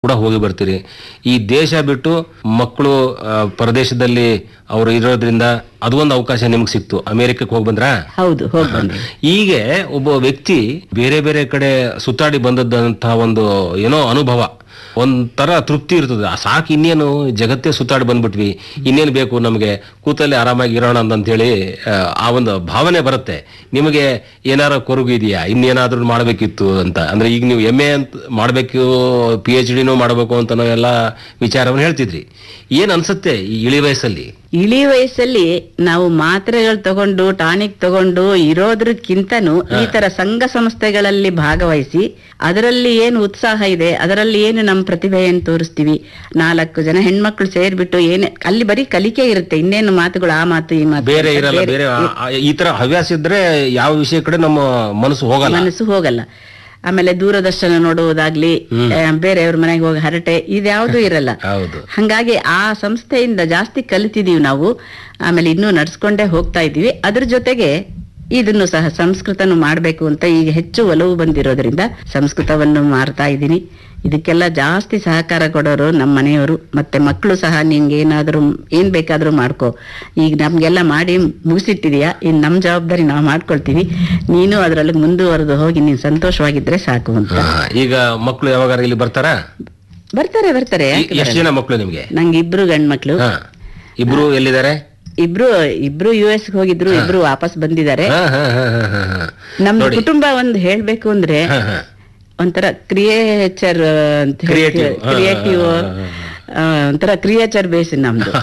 ಕೂಡ ಹೋಗಿ ಬರ್ತೀರಿ ಈ ದೇಶ ಬಿಟ್ಟು ಮಕ್ಕಳು ಆ, ಪರದೇಶದಲ್ಲಿ ಅವರು ಇರೋದ್ರಿಂದ ಅದು ಒಂದು ಅವಕಾಶ ನಿಮ್ಗೆ ಸಿಕ್ತು ಅಮೆರಿಕಕ್ಕೆ ಹೋಗಿ ಬಂದ್ರಾ ಹೌದು ಹೋಗಿ ಬಂದೆ ಹೀಗೆ ಒಬ್ಬ ವ್ಯಕ್ತಿ ಬೇರೆ ಬೇರೆ ಕಡೆ ಸುತ್ತಾಡಿ ಬಂದದ್ದಂತಹ ಒಂದು ಏನೋ ಅನುಭವ ಒಂಥರ ತೃಪ್ತಿ ಇರ್ತದೆ ಆ ಸಾಕು ಇನ್ನೇನು ಜಗತ್ತೇ ಸುತ್ತಾಡಿ ಬಂದ್ಬಿಟ್ವಿ ಇನ್ನೇನು ಬೇಕು ನಮಗೆ ಕೂತಲ್ಲಿ ಆರಾಮಾಗಿ ಇರೋಣ ಅಂತೇಳಿ ಆ, ಆ ಒಂದು ಭಾವನೆ ಬರುತ್ತೆ ನಿಮಗೆ ಏನಾರ ಕೊರಗು ಇದೆಯಾ ಇನ್ನೇನಾದ್ರೂ ಮಾಡಬೇಕಿತ್ತು ಅಂತ ಅಂದ್ರೆ ಈಗ ನೀವು ಎಮ್ ಎ ಅಂತ ಮಾಡಬೇಕು ಪಿ ಎಚ್ ಡಿನೂ ಮಾಡಬೇಕು ಅಂತ ನಾವೆಲ್ಲ ವಿಚಾರವನ್ನು ಹೇಳ್ತಿದ್ರಿ ಏನ್ ಅನ್ಸುತ್ತೆ ಈ ಇಳಿ ವಯಸ್ಸಲ್ಲಿ ಇಳಿ ವಯಸ್ಸಲ್ಲಿ ನಾವು ಮಾತ್ರೆಗಳು ತಗೊಂಡು ಟಾನಿಕ್ ತಗೊಂಡು ಇರೋದ್ರಕ್ಕಿಂತನೂ ಈ ತರ ಸಂಘ ಸಂಸ್ಥೆಗಳಲ್ಲಿ ಭಾಗವಹಿಸಿ ಅದರಲ್ಲಿ ಏನು ಉತ್ಸಾಹ ಇದೆ ಅದರಲ್ಲಿ ಏನು ನಮ್ಮ ಪ್ರತಿಭೆಯನ್ನು ತೋರಿಸ್ತೀವಿ ನಾಲ್ಕು ಜನ ಹೆಣ್ಮಕ್ಳು ಸೇರ್ಬಿಟ್ಟು ಏನೇ ಅಲ್ಲಿ ಬರೀ ಕಲಿಕೆ ಇರುತ್ತೆ ಇನ್ನೇನು ಮಾತುಗಳು ಆ ಮಾತು ಈ ಮಾತು ಬೇರೆ ಅಂತ ಇರಲ್ಲ ಬೇರೆ ಆ- ಆ- ಈ ತರ ಹವ್ಯಾಸ ಇದ್ರೆ ಯಾವ ವಿಷಯ ಕಡೆ ನಮ್ಮ ಮನಸ್ಸು ಹೋಗಲ್ಲ ಮನಸ್ಸು ಹೋಗಲ್ಲ ಆಮೇಲೆ ದೂರದರ್ಶನ ನೋಡುವುದಾಗ್ಲಿ ಆ, ಬೇರೆಯವ್ರ ಮನೆಗೆ ಹೋಗಿ ಹರಟೆ ಇದ್ಯಾವುದೂ ಇರಲ್ಲ ಹೌದು ಹಂಗಾಗಿ ಆ ಸಂಸ್ಥೆಯಿಂದ ಜಾಸ್ತಿ ಕಲಿತಿದೀವಿ ನಾವು ಆಮೇಲೆ ಇನ್ನೂ ನಡ್ಸ್ಕೊಂಡೇ ಹೋಗ್ತಾ ಇದೀವಿ ಅದ್ರ ಜೊತೆಗೆ ಇದನ್ನು ಸಹ ಸಂಸ್ಕೃತನು ಮಾಡ್ಬೇಕು ಅಂತ ಈಗ ಹೆಚ್ಚು ಒಲವು ಬಂದಿರೋದ್ರಿಂದ ಸಂಸ್ಕೃತವನ್ನು ಮಾರ್ತಾ ಇದ್ದೀನಿ ಇದಕ್ಕೆಲ್ಲ ಜಾಸ್ತಿ ಸಹಕಾರ ಕೊಡೋರು ನಮ್ಮ ಮನೆಯವರು ಮತ್ತೆ ಮಕ್ಕಳು ಸಹ ನಿಂಗೆ ಏನಾದ್ರೂ ಏನ್ ಬೇಕಾದ್ರೂ ಮಾಡ್ಕೋ ಈಗ ನಮ್ಗೆಲ್ಲ ಮಾಡಿ ಮುಗಿಸಿಟ್ಟಿದೀಯಾ ಇನ್ ನಮ್ ಜವಾಬ್ದಾರಿ ನಾವು ಮಾಡ್ಕೊಳ್ತೀವಿ ನೀನು ಅದ್ರಲ್ಲಿ ಮುಂದುವರೆದು ಹೋಗಿ ನೀನ್ ಸಂತೋಷವಾಗಿದ್ರೆ ಸಾಕು ಅಂತ ಹಾ, ಈಗ ಮಕ್ಕಳು ಯಾವಾಗ ಇಲ್ಲಿ ಬರ್ತಾರಾ ಬರ್ತಾರೆ ಬರ್ತಾರೆ ಈ- ಎಷ್ಟು ಜನ ಮಕ್ಕಳು ನಿಮ್ಗೆ ನಂಗೆ ಇಬ್ರು ಗಂಡ್ಮಕ್ಳು ಹಾ ಇಬ್ರು ಎಲ್ಲಿದ್ದಾರೆ ಇಬ್ರು ಇಬ್ರು ಯು ಎಸ್ ಹೋಗಿದ್ರು ಇಬ್ರು ವಾಪಸ್ ಬಂದಿದ್ದಾರೆ ಹಾ, ಹಾ, ಹಾ, ಹಾ, ಹಾ, ಹಾ. ನಮ್ದು ಕುಟುಂಬ ಒಂದ್ ಹೇಳ್ಬೇಕು ಅಂದ್ರೆ ಹಾ, ಹಾ. ಒಂಥರ ಕ್ರಿಯೇಚರ್ ಅಂತ Creative. ಹಾ, ಕ್ರಿಯೇಟಿವ್ ಹಾ, ಹಾ, ಒಂಥರ ಕ್ರಿಯೇಚರ್ ಬೇಸ್ ನಮ್ದು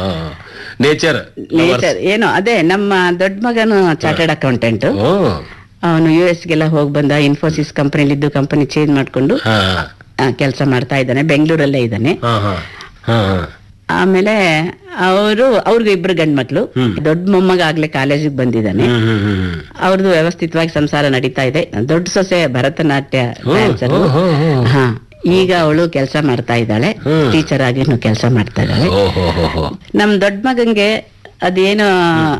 ನೇಚರ್ ನೇಚರ್ ಏನೋ ಅದೇ ನಮ್ಮ ದೊಡ್ಡ ಮಗನು ಚಾರ್ಟರ್ಡ್ ಅಕೌಂಟೆಂಟ್ ಓ ಅವನು ಯು ಎಸ್ ಗೆಲ್ಲ ಹೋಗಿ ಬಂದ ಇನ್ಫೋಸಿಸ್ ಕಂಪನಿಲಿ ಇದ್ದು ಕಂಪನಿ ಚೇಂಜ್ ಮಾಡ್ಕೊಂಡು ಹಾ ಕೆಲಸ ಮಾಡ್ತಾ ಇದ್ದಾನೆ ಬೆಂಗಳೂರಲ್ಲೇ ಇದ್ದಾನೆ ಹಾ ಹಾ ಹಾ ಹಾ ಆಮೇಲೆ ಅವರು ಅವ್ರಿಗೂ ಇಬ್ರು ಗಂಡ್ಮಕ್ಳು ದೊಡ್ಡ ಮೊಮ್ಮಗ ಆಗ್ಲೇ ಕಾಲೇಜಿಗೆ ಬಂದಿದ್ದಾನೆ ಹ್ಮ್ ಹ್ಮ್ ಹ್ಮ್ ಅವ್ರದ್ದು ವ್ಯವಸ್ಥಿತವಾಗಿ ಸಂಸಾರ ನಡೀತಾ ಇದೆ ದೊಡ್ಡ ಸೊಸೆ ಭರತನಾಟ್ಯ ಡ್ಯಾನ್ಸರ್ ಹ್ಮ್, ಹ್ಮ್, ಹ್ಮ್. ಹಾ ಈಗ ಅವಳು ಕೆಲಸ ಮಾಡ್ತಾ ಇದ್ದಾಳೆ ಟೀಚರ್ ಆಗಿ ಕೆಲಸ ಮಾಡ್ತಾ ಇದ್ದಾಳೆ ಓ ಹೋ ಹೋ ಹೋ ನಮ್ ದೊಡ್ಡ ಮಗಂಗೆ ಅದೇನೋ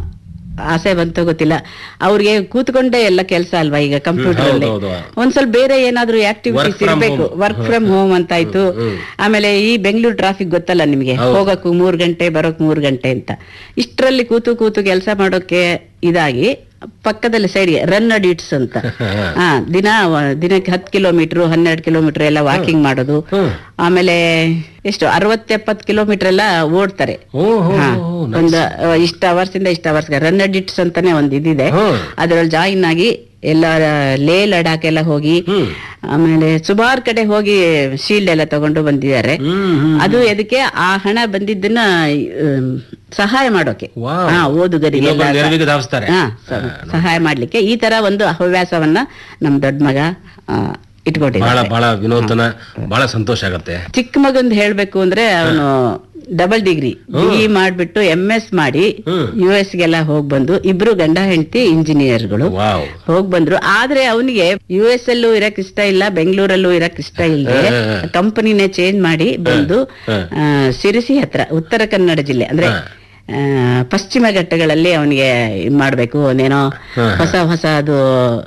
ಆಸೆ ಬಂತೋ ಗೊತ್ತಿಲ್ಲ ಅವ್ರಿಗೆ ಕೂತ್ಕೊಂಡೇ ಎಲ್ಲ ಕೆಲಸ ಅಲ್ವಾ ಈಗ ಕಂಪ್ಯೂಟರ್ ಅಲ್ಲಿ ಹೌದು, ಹೌದು. ಒಂದ್ ಸ್ವಲ್ಪ ಬೇರೆ ಏನಾದ್ರೂ ಆಕ್ಟಿವಿಟೀಸ್ ಇರ್ಬೇಕು ವರ್ಕ್ ಫ್ರಮ್ ಹೋಮ್ ಅಂತ ಆಯ್ತು ಆಮೇಲೆ ಈ ಬೆಂಗಳೂರು ಟ್ರಾಫಿಕ್ ಗೊತ್ತಲ್ಲ ನಿಮ್ಗೆ ಹೋಗಕ್ಕೂ ಮೂರ್ ಗಂಟೆ ಬರೋಕ್ ಮೂರ್ ಗಂಟೆ ಅಂತ ಇಷ್ಟರಲ್ಲಿ ಕೂತು ಕೂತು ಕೆಲಸ ಮಾಡೋಕೆ ಇದಾಗಿ ಪಕ್ಕದಲ್ಲಿ ಸೈಡ್ಗೆ ರನ್ ಅಡಿಟ್ಸ್ ಅಂತ ಹಾ ದಿನ ದಿನಕ್ಕೆ ಹತ್ತು ಕಿಲೋಮೀಟರ್ ಹನ್ನೆರಡು ಕಿಲೋಮೀಟರ್ ಎಲ್ಲ ವಾಕಿಂಗ್ ಮಾಡೋದು ಆಮೇಲೆ ಎಷ್ಟು ಅರವತ್ ಎಪ್ಪತ್ ಕಿಲೋಮೀಟರ್ ಎಲ್ಲ ಓಡ್ತಾರೆ ಓ ಹೋ ಹಾ, ಒಂದು ಆ, ಇಷ್ಟ ಅವರ್ಸ್ ಇಂದ ಇಷ್ಟ ಅವರ್ಸ್ ರನ್ ಅಡಿಟ್ಸ್ ಅಂತಾನೆ ಒಂದ್ ಇದಿದೆ ಹ್ಮ್. ಅದ್ರಲ್ಲಿ ಜಾಯಿನ್ ಆಗಿ ಎಲ್ಲ ಲೇ ಲಡಾಖ್ ಎಲ್ಲ ಹೋಗಿ ಆಮೇಲೆ ಸುಮಾರು ಕಡೆ ಹೋಗಿ ಶೀಲ್ಡ್ ಎಲ್ಲ ತಗೊಂಡು ಬಂದಿದ್ದಾರೆ ಹ್ಮ್ ಹ್ಮ್ ಅದು ಎದಕ್ಕೆ ಆ ಹಣ ಬಂದಿದ್ದನ್ನ ಆಮ್, ಸಹಾಯ ಮಾಡೋಕೆ ವಾವ್. ಹಾ ಓದುಗರಿಗೆ ಇನ್ನೊಬ್ಬರ ಎಲ್ಲ ನೆರವಿಗೆ ಧಾವಿಸ್ತಾರೆ ಹಾ, ಸ- ಸಹಾಯ ಮಾಡ್ಲಿಕ್ಕೆ ಈ ತರ ಒಂದು ಹವ್ಯಾಸವನ್ನ ನಮ್ ದೊಡ್ಡ ಮಗ ಆ, ಇಟ್ಕೊಂಡಿದ್ದಾನೆ ಬಹಳ ಬಹಳ ವಿನೂತನ ಬಹಳ ಸಂತೋಷ ಆಗತ್ತೆ ಚಿಕ್ಕ ಮಗಂದ್ ಹೇಳ್ಬೇಕು ಅಂದ್ರೆ ಅವನು ಡಬಲ್ ಡಿಗ್ರಿ ಬಿ ಮಾಡ್ಬಿಟ್ಟು ಎಂ ಎಸ್ ಮಾಡಿ ಯು ಎಸ್ ಗೆಲ್ಲ ಹೋಗ್ ಬಂದು ಇಬ್ರು ಗಂಡ ಹೆಂಡತಿ ಇಂಜಿನಿಯರ್ಗಳು ವಾವ್ ಹೋಗ್ ಬಂದ್ರು ಆದ್ರೆ ಅವನಿಗೆ ಯು ಎಸ್ ಅಲ್ಲೂ ಇರಕ್ ಇಷ್ಟ ಇಲ್ಲ ಬೆಂಗಳೂರಲ್ಲೂ ಇರಕ್ ಇಷ್ಟ ಇಲ್ಲದೆ ಕಂಪನಿನೇ ಚೇಂಜ್ ಮಾಡಿ ಬಂದು ಆ, ಸಿರಿಸಿ ಹತ್ರ ಉತ್ತರ ಕನ್ನಡ ಜಿಲ್ಲೆ ಅಂದ್ರೆ ಆ, ಪಶ್ಚಿಮ ಘಟ್ಟಗಳಲ್ಲಿ ಅವನಿಗೆ ಇದ್ ಮಾಡ್ಬೇಕು ಅವನೇನೋ ಹೊಸ ಹೊಸ ಅದು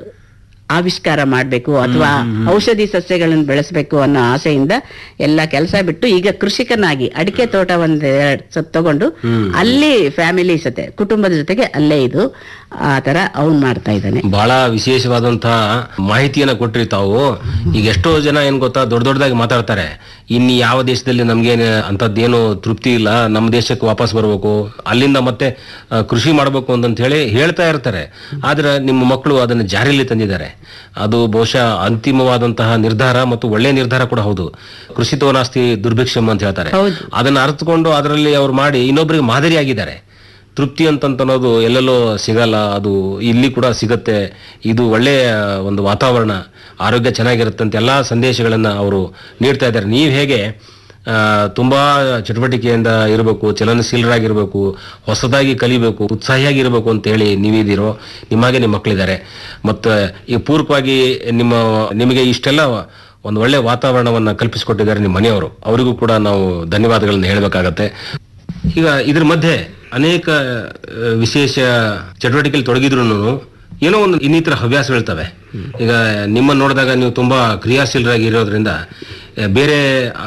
ಆವಿಷ್ಕಾರ ಮಾಡ್ಬೇಕು ಅಥವಾ ಔಷಧಿ ಸಸ್ಯಗಳನ್ನು ಬೆಳೆಸಬೇಕು ಅನ್ನೋ ಆಸೆಯಿಂದ ಎಲ್ಲ ಕೆಲಸ ಬಿಟ್ಟು ಈಗ ಕೃಷಿಕನಾಗಿ ಅಡಿಕೆ ತೋಟ ಒಂದ್ ಎರಡ್ ಸತ್ ತಗೊಂಡು ಅಲ್ಲಿ ಫ್ಯಾಮಿಲಿ ಜೊತೆ ಕುಟುಂಬದ ಜೊತೆಗೆ ಅಲ್ಲೇ ಇದು ಆ ತರ ಅವ್ನ್ ಮಾಡ್ತಾ ಇದ್ದಾನೆ ಬಹಳ ವಿಶೇಷವಾದಂತಹ ಮಾಹಿತಿಯನ್ನ ಕೊಟ್ರಿ ತಾವು ಈಗ ಎಷ್ಟೋ ಜನ ಏನ್ ಗೊತ್ತಾ ದೊಡ್ಡ ದೊಡ್ಡದಾಗಿ ಮಾತಾಡ್ತಾರೆ ಇನ್ನು ಯಾವ ದೇಶದಲ್ಲಿ ನಮ್ಗೇನು ಅಂತದ್ದೇನು ತೃಪ್ತಿ ಇಲ್ಲ ನಮ್ಮ ದೇಶಕ್ಕೆ ವಾಪಸ್ ಬರ್ಬೇಕು ಅಲ್ಲಿಂದ ಮತ್ತೆ ಆ, ಕೃಷಿ ಮಾಡ್ಬೇಕು ಅಂತ ಹೇಳಿ ಹೇಳ್ತಾ ಇರ್ತಾರೆ ಆದ್ರೆ ನಿಮ್ಮ ಮಕ್ಕಳು ಅದನ್ನ ಜಾರಿಯಲ್ಲಿ ತಂದಿದ್ದಾರೆ ಅದು ಬಹುಶಃ ಅಂತಿಮವಾದಂತಹ ನಿರ್ಧಾರ ಮತ್ತು ಒಳ್ಳೆ ನಿರ್ಧಾರ ಕೂಡ ಹೌದು ಕೃಷಿತೋ ನಾಸ್ತಿ ದುರ್ಭಿಕ್ಷಮ್ ಅಂತ ಹೇಳ್ತಾರೆ ಹೌದು. ಅದನ್ನ ಅರ್ಥಕೊಂಡು ಅದರಲ್ಲಿ ಅವ್ರು ಮಾಡಿ ಇನ್ನೊಬ್ಬರಿಗೆ ಮಾದರಿಯಾಗಿದ್ದಾರೆ ತೃಪ್ತಿ ಅಂತನ್ನೋದು ಎಲ್ಲೆಲ್ಲೋ ಸಿಗಲ್ಲ ಅದು ಇಲ್ಲಿ ಕೂಡ ಸಿಗತ್ತೆ ಇದು ಒಳ್ಳೆಯ ಒಂದು ವಾತಾವರಣ ಆರೋಗ್ಯ ಚೆನ್ನಾಗಿರುತ್ತೆ ಅಂತ ಎಲ್ಲಾ ಸಂದೇಶಗಳನ್ನ ಅವರು ನೀಡ್ತಾ ಇದ್ದಾರೆ ನೀವು ಹೇಗೆ ಆ, ತುಂಬಾ ಚಟುವಟಿಕೆಯಿಂದ ಇರಬೇಕು ಚಲನಶೀಲರಾಗಿರ್ಬೇಕು ಹೊಸದಾಗಿ ಕಲಿಬೇಕು ಉತ್ಸಾಹಿಯಾಗಿರ್ಬೇಕು ಅಂತ ಹೇಳಿ ನೀವಿದ್ದೀರೋ ನಿಮಗೆ ನಿಮ್ಮ ಮಕ್ಕಳಿದ್ದಾರೆ ಮತ್ತು ಈ ಪೂರ್ವಕವಾಗಿ ನಿಮ್ಮ ನಿಮಗೆ ಇಷ್ಟೆಲ್ಲ ಒಂದು ಒಳ್ಳೆ ವಾತಾವರಣವನ್ನ ಕಲ್ಪಿಸಿಕೊಟ್ಟಿದ್ದಾರೆ ನಿಮ್ಮ ಮನೆಯವರು ಅವರಿಗೂ ಕೂಡ ನಾವು ಧನ್ಯವಾದಗಳನ್ನ ಹೇಳಬೇಕಾಗತ್ತೆ ಈಗ ಇದ್ರ ಮಧ್ಯೆ ಅನೇಕ ಆ, ವಿಶೇಷ ಚಟುವಟಿಕೆಯಲ್ಲಿ ತೊಡಗಿದ್ರು ಏನೋ ಒಂದು ಇನ್ನಿತರ ಹವ್ಯಾಸಗಳಿರ್ತವೆ ಈಗ ನಿಮ್ಮನ್ನ ನೋಡಿದಾಗ ನೀವು ತುಂಬಾ ಕ್ರಿಯಾಶೀಲರಾಗಿ ಇರೋದ್ರಿಂದ ಆ, ಬೇರೆ